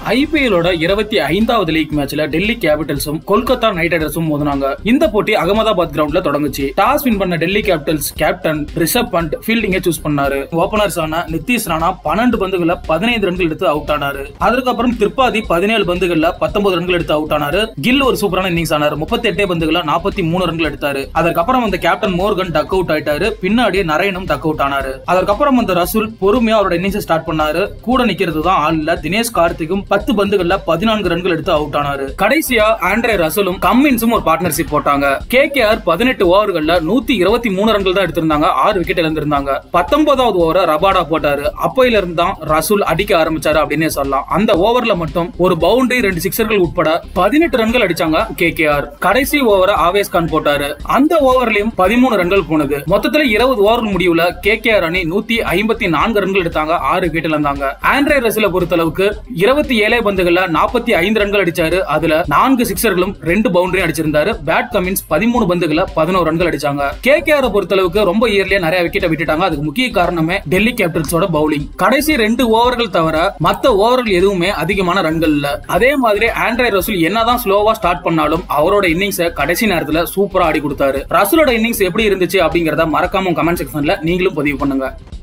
ஐபிஎலோட இருபத்தி ஐந்தாவது லீக் மேட்ச்ல டெல்லி கேபிட்டல்ஸும் கொல்கத்தா நைட் ரைடர்ஸும் மோதினாங்க இந்த போட்டி அகமதாபாத் கிரவுண்ட்ல தொடங்குச்சு டாஸ் வின் பண்ண டெல்லி கேபிட்டல்ஸ் கேப்டன் ரிஷப் பண்ட் ஃபீல்டிங்கை சூஸ் பண்ணாரு ஓபனர்ஸ் ஆன நிதிஷ் ராணா பன்னெண்டு பந்துகள்ல பதினைந்து ரன்கள் எடுத்து அவுட் ஆனாரு அதுக்கப்புறம் திரிபாதி பதினேழு பந்துகள்ல பத்தொன்பது ரன்கள் எடுத்து அவுட் ஆனாரு கில் ஒரு சூப்பரான இன்னிங்ஸ் ஆனாரு முப்பத்தி எட்டே பந்துகள்ல நாற்பத்தி மூணு ரன்கள் எடுத்தாரு அதற்கப்புறம் அந்த கேப்டன் மோர்கன் டக் அவுட் ஆயிட்டாரு பின்னாடியே நரேனும் டக் அவுட் ஆனாரு அதற்கப்புறம் அந்த ரசூல் பொறுமையா அவரோட இன்னிங்ஸ் ஸ்டார்ட் பண்ணாரு கூட நிக்கிறது தான் ஆள் இல்ல தினேஷ் கார்த்திக்கும் பத்து பந்துகள்ல பதினான்கு ரன்கள் எடுத்து அவுட் ஆனாரு கடைசியா ஆண்ட்ரே ரசலும் கம்மின்ஸும் ஒரு பார்ட்னர்ஷிப் போட்டாங்க கே கே ஆர் பதினெட்டு ஓவர்கள்ல நூத்தி இருபத்தி மூணு ரன்கள் தான் எடுத்திருந்தாங்க ஆறு விக்கெட் இழந்திருந்தாங்க பத்தொன்பதாவது ஓவரை ரபாடா போட்டாரு அப்பையில இருந்து தான் ரசூல் அடிக்க ஆரம்பிச்சாரு அப்படின்னே சொல்லலாம் அந்த ஓவர்ல மட்டும் ஒரு பவுண்டரி ரெண்டு சிக்ஸர்கள் உட்பட பதினெட்டு ரன்கள் அடிச்சாங்க கே கே ஆர் கடைசி ஓவரை ஆவேஸ் கான் போட்டாரு அந்த ஓவர்லயும் பதிமூணு ரன்கள் போனது மொத்தத்துல இருபது ஓவர் முடிவுல கே கே ஆர் அணி நூத்தி ஐம்பத்தி நான்கு ரன்கள் எடுத்தாங்க ஆறு விக்கெட் இழந்தாங்க ஆண்ட்ரே ரசில பொறுத்தளவுக்கு இருபத்தி ஏழே பந்துகள்ல நாற்பத்தி ஐந்து ரன்கள் அடிச்சாரு அதுல நான்கு சிக்ஸர்களும் ரெண்டு பவுண்டரி அடிச்சிருந்தாரு பேட் கமின்ஸ் பதிமூணு பந்துகள்ல பதினோரு ரன்கள் அடிச்சாங்க கே கே ஆர் பொறுத்தளவுக்கு ரொம்ப இயர்லியா நிறைய விக்கெட்டை விட்டுட்டாங்க அதுக்கு முக்கிய காரணமே டெல்லி கேபிட்டல்ஸோட பவுலிங் கடைசி ரெண்டு ஓவர்கள் தவிர மத்த ஓவர்கள் எதுவுமே அதிகமான ரன்கள் இல்ல அதே மாதிரி ஆண்ட்ரே ரசூல் என்னதான் ஸ்லோவா ஸ்டார்ட் பண்ணாலும் அவரோட இன்னிங்ஸ கடைசி நேரத்துல சூப்பரா ஆடி கொடுத்தாரு ரசூலோட இன்னிங்ஸ் எப்படி இருந்துச்சு அப்படிங்கறத மறக்காம கமெண்ட் செக்ஷன்ல நீங்களும் பதிவு பண்ணுங்க